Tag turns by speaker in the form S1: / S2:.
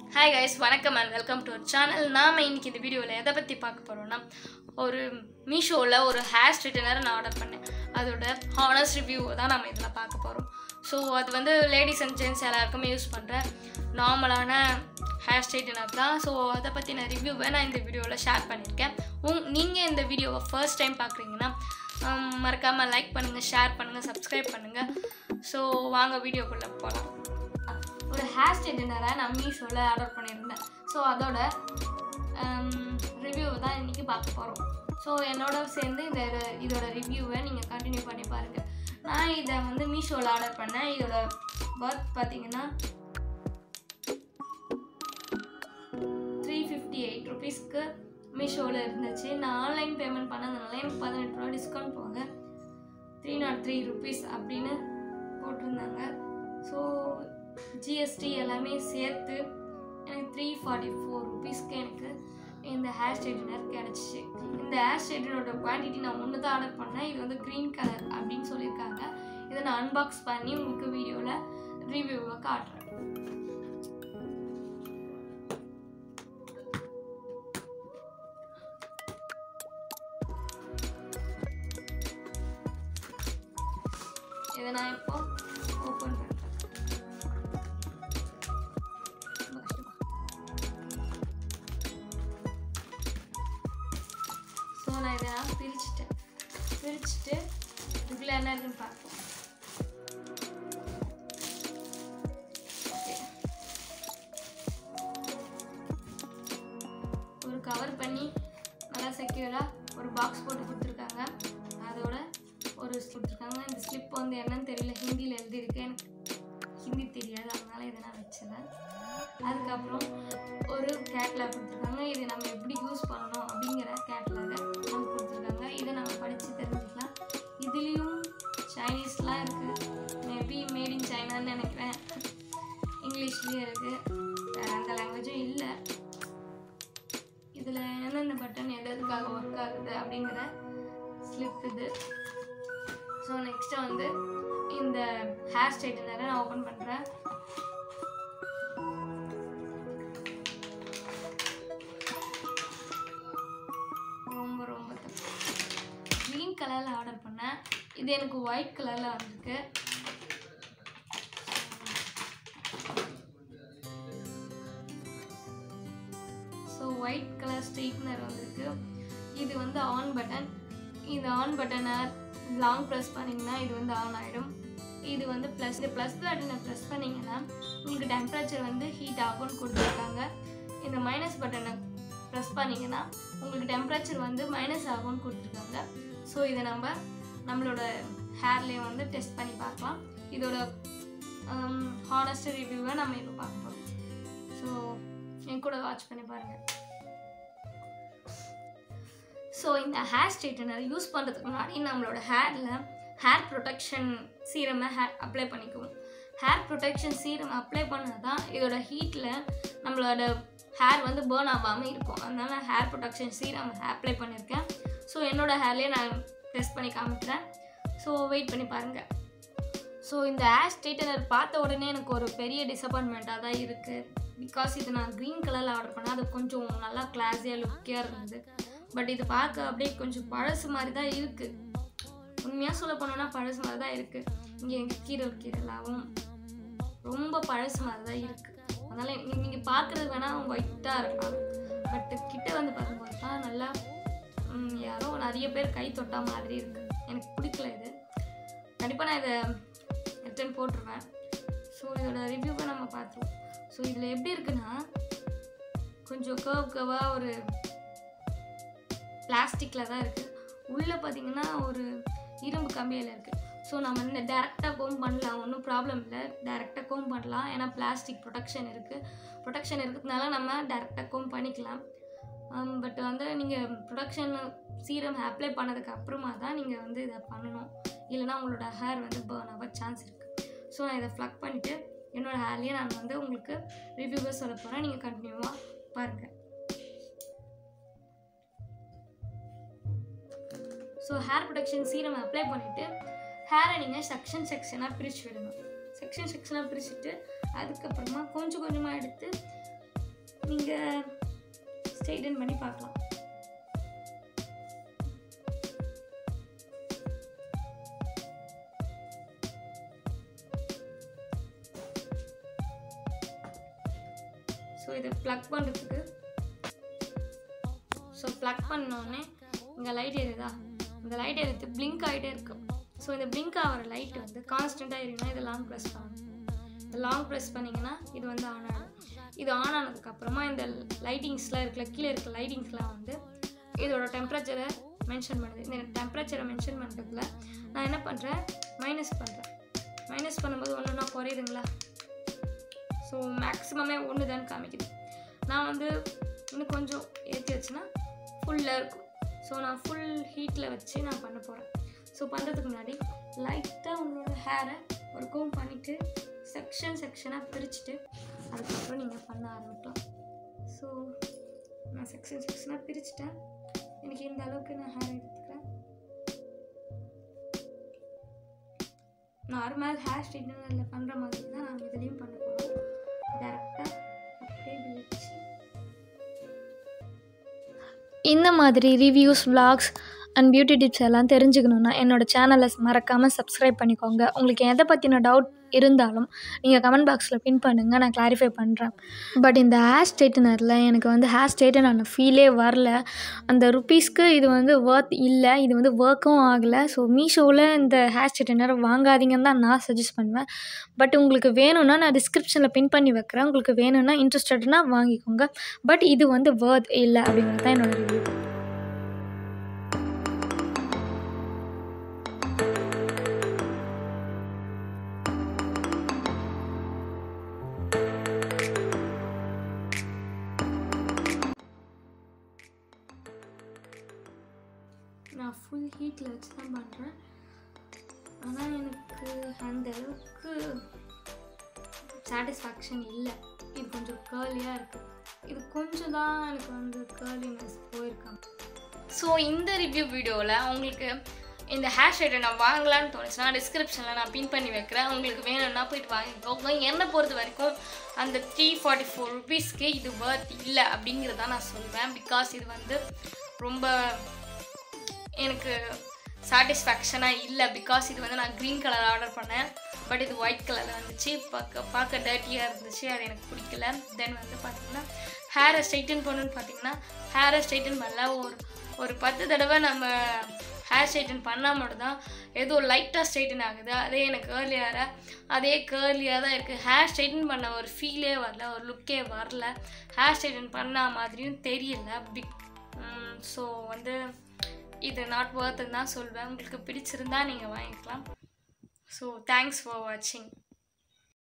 S1: Hi guys வணக்கம் and welcome to our channel நாம் இன்னைக்கு இந்த வீடியோவில் எதை பற்றி பார்க்க போகிறோம்னா ஒரு மீஷோவில் ஒரு ஹேர் ஸ்ட்ரைட்டனர் நான் ஆர்டர் பண்ணேன் அதோட ஹானஸ்ட் ரிவ்யூ தான் நம்ம இதில் பார்க்க போகிறோம் ஸோ அது வந்து லேடிஸ் அண்ட் ஜென்ட்ஸ் எல்லாருக்குமே யூஸ் பண்ணுற நார்மலான ஹேர் ஸ்ட்ரைட்டனர் தான் ஸோ அதை பற்றின ரிவ்யூவை நான் இந்த வீடியோவில் ஷேர் பண்ணியிருக்கேன் உங் நீங்கள் இந்த வீடியோவை ஃபர்ஸ்ட் டைம் பார்க்குறீங்கன்னா மறக்காமல் லைக் பண்ணுங்கள் ஷேர் பண்ணுங்கள் சப்ஸ்கிரைப் பண்ணுங்கள் ஸோ வாங்க வீடியோக்குள்ளே போகலாம் ஒரு ஹேர் ஸ்ட்ரைட்டனரை நான் மீஷோவில் ஆர்டர் பண்ணியிருந்தேன் ஸோ அதோட ரிவ்யூவை தான் இன்றைக்கி பார்க்க போகிறோம் ஸோ என்னோட சேர்ந்து இந்த இது- இதோட ரிவ்யூவை நீங்கள் கண்டினியூ பண்ணி பாருங்கள் நான் இதை வந்து மீஷோவில் ஆர்டர் பண்ணேன் இதோட ஒர்த் பார்த்தீங்கன்னா த்ரீ ஃபிஃப்டி எயிட் ருபீஸ்க்கு மீஷோவில் இருந்துச்சு நான் ஆன்லைன் பேமெண்ட் பண்ணதுனால எனக்கு பதினெட்டு ரூபா டிஸ்கவுண்ட் போக த்ரீ நாட் த்ரீ ருபீஸ் அப்படின்னு போட்டிருந்தாங்க ஸோ ஜிஎஸ்டி எல்லாமே சேர்த்து எனக்கு த்ரீ ஃபார்ட்டி ஃபோர் ருபீஸ்க்கு எனக்கு இந்த ஹேர் ஸ்ட்ரைட்டனர் கிடச்சிச்சு இந்த ஹேர் ஸ்ட்ரைட்டனரோட குவான்டிட்டி நான் ஒன்று தான் ஆர்டர் பண்ணேன் இது வந்து க்ரீன் கலர் அப்படின்னு சொல்லியிருக்காங்க இதை நான் அன்பாக்ஸ் பண்ணி உங்களுக்கு வீடியோவில் ரிவ்யூவை காட்டுறேன் இதை நான் இப்போ ஓப்பன் பண்ணுறேன் ஸோ நான் இதை நான் பிரிச்சுட்டேன் பிரிச்சுட்டு இதுக்குள்ள என்ன இருக்குன்னு பார்ப்போம் Okay. ஒரு கவர் பண்ணி நல்லா செக்யூராக ஒரு பாக்ஸ் போட்டு கொடுத்துருக்காங்க அதோட ஒரு கொடுத்துருக்காங்க இந்த ஸ்லிப் வந்து என்னன்னு தெரியல ஹிந்தியில் எழுதியிருக்கு எனக்கு ஹிந்தி தெரியாது அதனால இதை நான் வச்சிடறேன் அதுக்கப்புறம் ஒரு கேட்லாக் கொடுத்துருக்காங்க இது நம்ம எப்படி யூஸ் பண்ணணும் அப்படிங்கிற கேட்லாக நமக்கு கொடுத்துருக்காங்க இதை நம்ம படித்து தெரிஞ்சுக்கலாம் இதுலேயும் சைனீஸ்லாம் இருக்குது மேபி மேட் இன் சைனான்னு நினைக்கிறேன் இங்கிலீஷ்லேயும் இருக்குது வேறு அந்த லாங்குவேஜும் இல்லை இதில் எந்தெந்த பட்டன் எது எதுக்காக ஒர்க் ஆகுது அப்படிங்கிற ஸ்லிப் இது ஸோ நெக்ஸ்ட்டு வந்து இந்த ஹேர் ஸ்ட்ரைட்டனரை நான் ஓப்பன் பண்ணுறேன் ரொம்ப ரொம்ப தப்பு க்ரீன் கலரில் ஆர்டர் பண்ணேன் இது எனக்கு ஒயிட் கலரில் வந்திருக்கு ஸோ ஒயிட் கலர் ஸ்ட்ரெயிட்னர் வந்திருக்கு இது வந்து ஆன் பட்டன் இது ஆன் பட்டனை லாங் ப்ரெஸ் பண்ணிங்கன்னா இது வந்து ஆன் ஆகிடும் இது வந்து ப்ளஸ் இந்த ப்ளஸ் பட்டனை ப்ரெஸ் பண்ணிங்கன்னா உங்களுக்கு டெம்பரேச்சர் வந்து ஹீட் ஆகும்னு கொடுத்துருக்காங்க இந்த மைனஸ் பட்டனை ப்ரெஸ் பண்ணிங்கன்னா உங்களுக்கு டெம்பரேச்சர் வந்து மைனஸ் ஆகும்னு கொடுத்துருக்காங்க ஸோ இதை நம்ம நம்மளோட ஹேர்லேயே வந்து டெஸ்ட் பண்ணி பார்க்கலாம் இதோட ஹானஸ்ட் ரிவ்யூவை நம்ம இப்போ பார்க்க போகிறோம் ஸோ என் கூட வாட்ச் பண்ணி பாருங்கள் ஸோ இந்த ஹேர் ஸ்ட்ரைட்டனர் யூஸ் பண்ணுறதுக்கு முன்னாடி நம்மளோட ஹேரில் ஹேர் ப்ரொடெக்ஷன் சீரமை ஹேர் அப்ளை பண்ணிக்குவோம் ஹேர் ப்ரொடெக்ஷன் சீரம் அப்ளை பண்ணால் தான் இதோட ஹீட்டில் நம்மளோட ஹேர் வந்து பேர்ன் ஆகாமல் இருக்கும் அதனால ஹேர் ப்ரொடெக்ஷன் சீரம் அப்ளை பண்ணியிருக்கேன் ஸோ என்னோட ஹேர்லேயே நான் டெஸ்ட் பண்ணி காமிக்கிறேன் ஸோ வெயிட் பண்ணி பாருங்கள் ஸோ இந்த ஹேர் ஸ்ட்ரைட்டனர் பார்த்த உடனே எனக்கு ஒரு பெரிய டிசப்பாயின்மெண்ட்டாக தான் இருக்குது பிகாஸ் இது நான் க்ரீன் கலரில் ஆர்டர் பண்ணேன் அது கொஞ்சம் நல்லா கிளாஸியாக லுக்கியாக இருந்தது பட் இது பார்க்க அப்படியே கொஞ்சம் பழசு மாதிரி தான் இருக்குது உண்மையாக சொல்ல போனோம்னா பழசு மாதிரி தான் இருக்குது இங்கே எங்கள் கீரல் கீரலாகவும் ரொம்ப பழசு மாதிரி தான் இருக்குது அதனால் நீங்கள் பார்க்குறது வேணால் ஒயிட்டாக இருக்கலாம் பட் கிட்ட வந்து பார்க்கும்போது தான் நல்லா ம், யாரோ நிறைய பேர் கை தொட்டா மாதிரி இருக்குது எனக்கு பிடிக்கல இது கண்டிப்பாக நான் இதை ரிட்டன் போட்டுருவேன் ஸோ இதோட ரிவ்யூவை நம்ம பார்த்துருவோம் ஸோ இதில் எப்படி இருக்குன்னா கொஞ்சம் கர்வ் கர்வாக ஒரு பிளாஸ்டிக்கில் தான் இருக்குது உள்ளே பார்த்தீங்கன்னா ஒரு இரும்பு கம்பியில் இருக்குது ஸோ நம்ம இந்த டேரெக்டாக கோம் பண்ணலாம் ஒன்றும் ப்ராப்ளம் இல்லை டேரெக்டாக கோம் பண்ணலாம் ஏன்னா பிளாஸ்டிக் ப்ரொடெக்ஷன் இருக்குது ப்ரொடெக்ஷன் இருக்கிறதுனால நம்ம டேரெக்டாக கோம் பண்ணிக்கலாம் பட் வந்து நீங்கள் ப்ரொடக்ஷன் சீரம் அப்ளை பண்ணதுக்கு அப்புறமா தான் நீங்கள் வந்து இதை பண்ணணும் இல்லைன்னா உங்களோட ஹேர் வந்து பேர்ன் ஆக சான்ஸ் இருக்குது ஸோ நான் இதை ஃப்ளக் பண்ணிவிட்டு என்னோடய ஹேர்லேயே நான் வந்து உங்களுக்கு ரிவ்யூவை சொல்ல போகிறேன் நீங்கள் கண்டினியூவாக பாருங்கள் so hair protection serum apply பண்ணிவிட்டு ஹேரை நீங்கள் செக்ஷன் செக்ஷனாக பிரித்து விடணும் செக்ஷன் செக்ஷனாக பிரிச்சுட்டு அதுக்கப்புறமா கொஞ்சம் கொஞ்சமாக எடுத்து நீங்கள் ஸ்ட்ரெயிட்டன் பண்ணி பார்க்கலாம் ஸோ இதை ப்ளக் பண்ணுறதுக்கு ஸோ ப்ளக் பண்ணோடனே இங்கே லைட் எரியுதா இந்த லைட் எரியுது பிளிங்க் ஆகிட்டே இருக்கு ஸோ இந்த பிளிங்க் ஆகிற லைட் வந்து கான்ஸ்டண்ட்டாக எரியணும்னா இதை லாங் ப்ரெஸ் பண்ணணும் இந்த லாங் ப்ரெஸ் பண்ணிங்கன்னா இது வந்து ஆன் ஆகும் இது ஆன் ஆனதுக்கப்புறமா இந்த லைட்டிங்ஸ்லாம் இருக்குல்ல கீழே இருக்க லைட்டிங்ஸ்லாம் வந்து இதோட டெம்பரேச்சரை மென்ஷன் பண்ணுது இந்த டெம்பரேச்சரை மென்ஷன் பண்ணுறதுல நான் என்ன பண்ணுறேன் மைனஸ் பண்ணுறேன் மைனஸ் பண்ணும்போது ஒன்று ஒன்றா குறையுதுங்களா ஸோ மேக்ஸிமமே ஒன்று தான் காமிக்குது நான் வந்து இன்னும் கொஞ்சம் ஏற்றி வச்சுன்னா ஃபுல்லாக இருக்கும் ஸோ நான் ஃபுல் ஹீட்டில் வச்சு நான் பண்ண போகிறேன் ஸோ பண்ணுறதுக்கு முன்னாடி லைட்டாக உங்களோட ஹேரை ஒரு கோம் பண்ணிவிட்டு செக்ஷன் செக்ஷனாக பிரிச்சுட்டு அதுக்கப்புறம் நீங்கள் பண்ண ஆரம்பிக்கலாம் ஸோ நான் செக்ஷன் செக்ஷனாக பிரிச்சுட்டேன் எனக்கு இந்த அளவுக்கு நான் ஹேர் எடுத்துக்கிறேன் நார்மல் ஹேர் ஸ்ட்ரைட்னரில் பண்ணுற மாதிரி தான் நான் இதுலேயும் பண்ண போகிறோம் டேரெக்டாக அப்படியே இப்படி வச்சு
S2: இந்த மாதிரி reviews vlogs and beauty tips எல்லாம் தெரிஞ்சுக்கணுன்னா என்னோட சேனலை மறக்காமல் சப்ஸ்கிரைப் பண்ணிக்கோங்க உங்களுக்கு எதை பற்றின டவுட் இருந்தாலும் நீங்கள் கமெண்ட் பாக்ஸில் பின் பண்ணுங்கள் நான் கிளாரிஃபை பண்ணுறேன் பட் இந்த ஹேர் ஸ்ட்ரெயிட்டனரில் எனக்கு வந்து ஹேர் ஸ்ட்ரெயிட்டன் ஆன ஃபீலே வரல அந்த ருப்பீஸ்க்கு இது வந்து ஒர்த் இல்லை இது வந்து ஒர்க்கும் ஆகலை ஸோ மீஷோவில் இந்த ஹேர் ஸ்ட்ரெயிட்டனர் வாங்காதீங்கன்னு தான் நான் சஜஸ்ட் பண்ணுவேன் பட் உங்களுக்கு வேணும்னா நான் டிஸ்கிரிப்ஷனில் பின் பண்ணி வைக்கிறேன் உங்களுக்கு வேணும்னா இன்ட்ரெஸ்டட்னா வாங்கிக்கோங்க பட் இது வந்து ஒர்த் இல்லை அப்படிங்கிறது தான் என்னோட ரிவ்யூ
S1: நான் ஃபுல் ஹீட்டில் வச்சு தான் பண்ணுறேன் ஆனால் எனக்கு அந்த அளவுக்கு சாட்டிஸ்ஃபேக்ஷன் இல்லை இது கொஞ்சம் கேர்லியாக இருக்குது இது கொஞ்சம் தான் எனக்கு வந்து கேர்லினஸ் போயிருக்காங்க ஸோ இந்த ரிவ்யூ வீடியோவில் உங்களுக்கு இந்த ஹேர் ஷேட்டை நான் வாங்கலான்னு தோணுச்சுன்னா டிஸ்கிரிப்ஷனில் நான் பின் பண்ணி வைக்கிறேன் உங்களுக்கு வேணும்னா போயிட்டு வாங்கிக்கோங்க என்னை பொறுத்த வரைக்கும் அந்த த்ரீ ஃபார்ட்டி ஃபோர் ருபீஸ்க்கு இது ஒர்த் இல்லை அப்படிங்கிறத நான் சொல்வேன் பிகாஸ் இது வந்து ரொம்ப எனக்கு சாட்டிஸ்ஃபேக்ஷனாக இல்லை பிகாஸ் இது வந்து நான் க்ரீன் கலர் ஆர்டர் பண்ணேன் பட் இது ஒயிட் கலரில் வந்துச்சு பார்க்க பார்க்க டர்ட்டியாக இருந்துச்சு அது எனக்கு பிடிக்கல தென் வந்து பார்த்தீங்கன்னா ஹேரை ஸ்ட்ரைட்டன் பண்ணணும்னு பார்த்தீங்கன்னா ஹேரை ஸ்ட்ரைட்டன் பண்ணல ஒரு ஒரு பத்து தடவை நம்ம ஹேர் ஸ்ட்ரைட்டன் பண்ணால் மட்டும்தான் ஏதோ லைட்டாக ஸ்ட்ரைட்டன் ஆகுது அதே எனக்கு கேர்லியாக அதே கேர்லியாக தான் இருக்குது ஹேர் ஸ்ட்ரைட்டன் பண்ண ஒரு ஃபீலே வரல ஒரு லுக்கே வரல ஹேர் ஸ்ட்ரைட்டன் பண்ண மாதிரியும் தெரியல பிக் ஸோ வந்து இது நாட் ஒர்த்துன்னு தான் சொல்வேன் உங்களுக்கு பிடிச்சிருந்தா நீங்கள் வாங்கிக்கலாம் ஸோ தேங்க்ஸ் ஃபார் வாட்சிங்